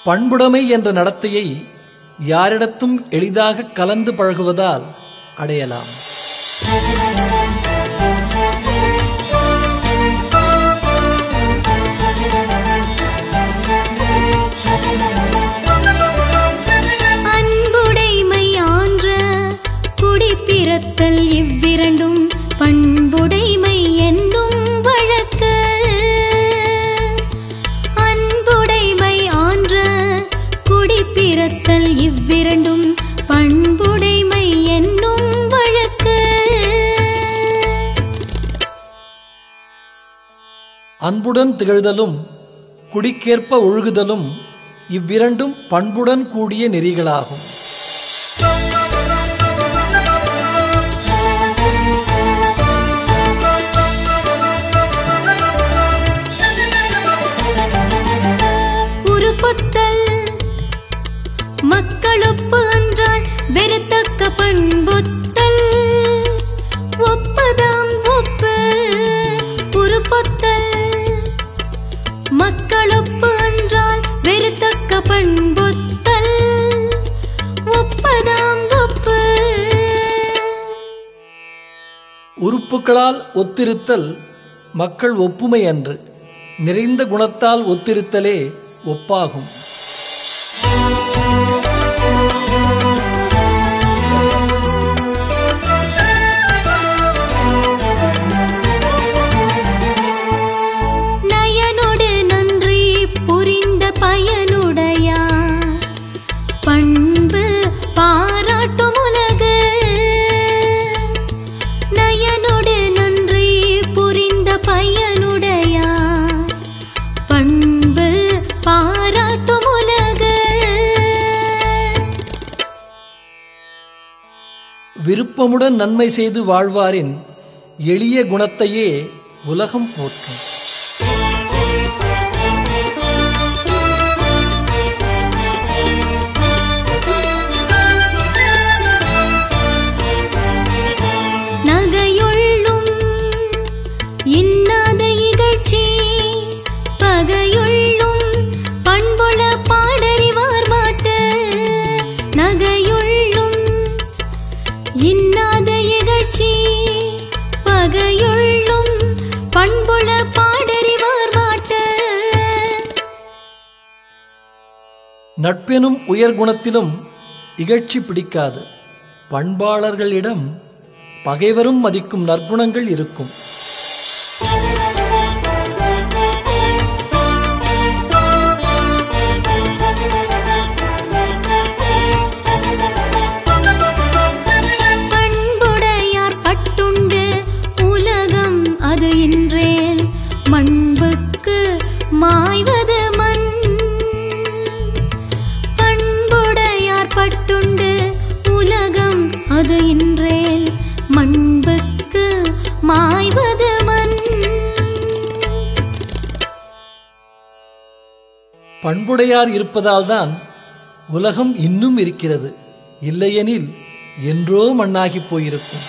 பண்புடைமை என்ற நடத்தையை யாரிடத்தும் எளிதாக கலந்து பழகுவதால் அடையலாம் அன்புடைமை ஆன்ற குடிப்பிறத்தல் இவ்விரண்டும் பண்புடைமை என்னும் வழக்கு அன்புடைமை ஆன்ற குடிப்பிறத்தல் இவ்விரண்டும் பண்புடைமை என்னும் வழக்கு அன்புடன் திகழ்தலும் குடிக்கேற்ப ஒழுகுதலும் இவ்விரண்டும் பண்புடன் கூடிய நெறிகளாகும் உருப்பொத்தல் மக்களொப்பு அன்றால் வெறுத்தக்க பண்பொத்தல் ஒப்பதாம் ஒப்பு உருப்பொத்தல் மக்களொப்பு அன்றால் வெறுத்தக்க பண்பொத்தல் ஒப்பதாம் ஒப்பு உறுப்புகளால் ஒத்திருத்தல் மக்கள் ஒப்புமை அன்று நிறைந்த குணத்தால் ஒத்திருத்தலே ஒப்பாகும் நயனொடு நன்றி புரிந்த பயனுடையார் பண்பு பாராட்டும் உலகு நயனொடு நன்றி புரிந்த பயனுடையார் பண்பு பாராட்டும் உலகு விருப்பமுடன் நன்மை செய்து வாழ்வாரின் எளிய குணத்தையே உலகம் போற்றும் நகையுள்ளும் இன்னாத இகழ்ச்சி பகையுள்ளும் பண்பொல பாடறிவார் மாட்டு நகையுள்ளும் இன்னாத இகழ்ச்சி பகையுள்ளும் பண்பொல பாடறிவார் மாட்டு நட்பெனும் உயர் குணத்திலும் இகழ்ச்சி பிடிக்காது பண்பாளர்களிடம் பகைவரும் மதிக்கும் நற்குணங்கள் இருக்கும் பண்புடையார் பட்டுண்டு உலகம் அது இன்றேல் மண்புக்கு மாய்வது மண் பண்புடையார் பட்டுண்டு உலகம் அது இன்றேல் மண்புக்கு மாய்வது மண் பண்புடையார் இருப்பதால்தான் உலகம் இன்னும் இருக்கிறது இல்லையெனில் என்றோ மண்ணாகிப் போயிருக்கும்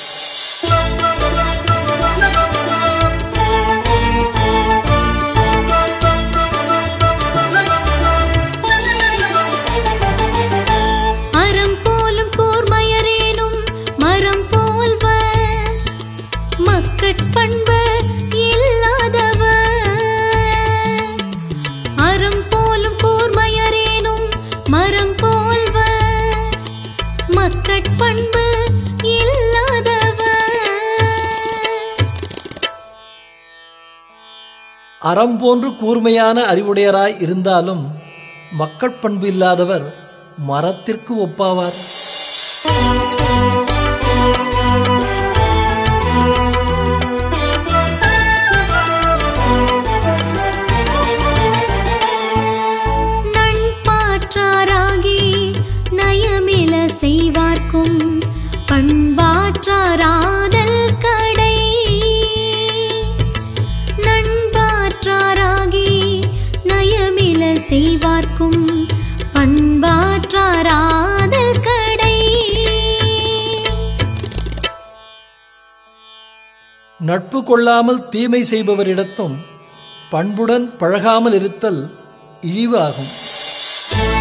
அறம் போலும் கூர்மையரேனும் மரம் போல்வர் மக்கட்பண்பு இல்லாதவர் அறம் போலும் கூர்மையரேனும் மரம் போல்வர் மக்கட்பண்பு இல்லாதவர் அறம் போன்று கூர்மையான அறிவுடையராய் இருந்தாலும் மக்கட்பண்பு இல்லாதவர் மரத்திற்கு ஒப்பாவார் நண்பாற்றாராகி நயமில செய்வார்க்கும் பண்பாற்றாராதல் கடை நண்பாற்றாராகி நயமில செய்வார்க்கும் பண்பாற்றாராதல் கடை நட்பு கொள்ளாமல் தீமை செய்பவரிடத்தும் பண்புடன் பழகாமல் இருத்தல் இழிவாகும்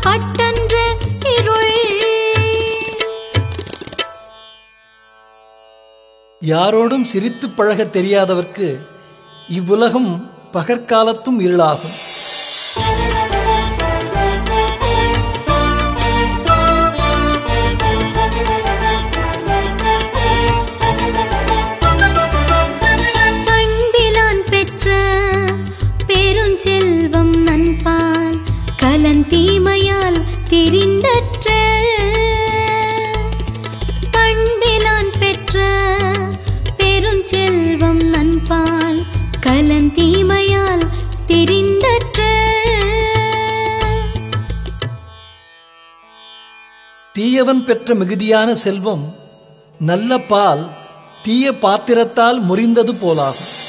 பட்டன்ற இருள் யாரோடும் சிரித்துப் பழகத் தெரியாதவர்க்கு இவ்வுலகம் பகற்காலத்தும் இருளாகும் பண்பிலான் பெற்ற பெருஞ்செல்வம் நண்பால் கலந்தீமையால் தெரிந்தற்ற பண்பிலான் பெற்ற பெருஞ்செல்வம் நண்பால் கலந்தீமையால் தெரிந்தற்ற தீயவன் பெற்ற மிகுதியான செல்வம் நல்ல பால் தீய பாத்திரத்தால் முறிந்தது போலாகும்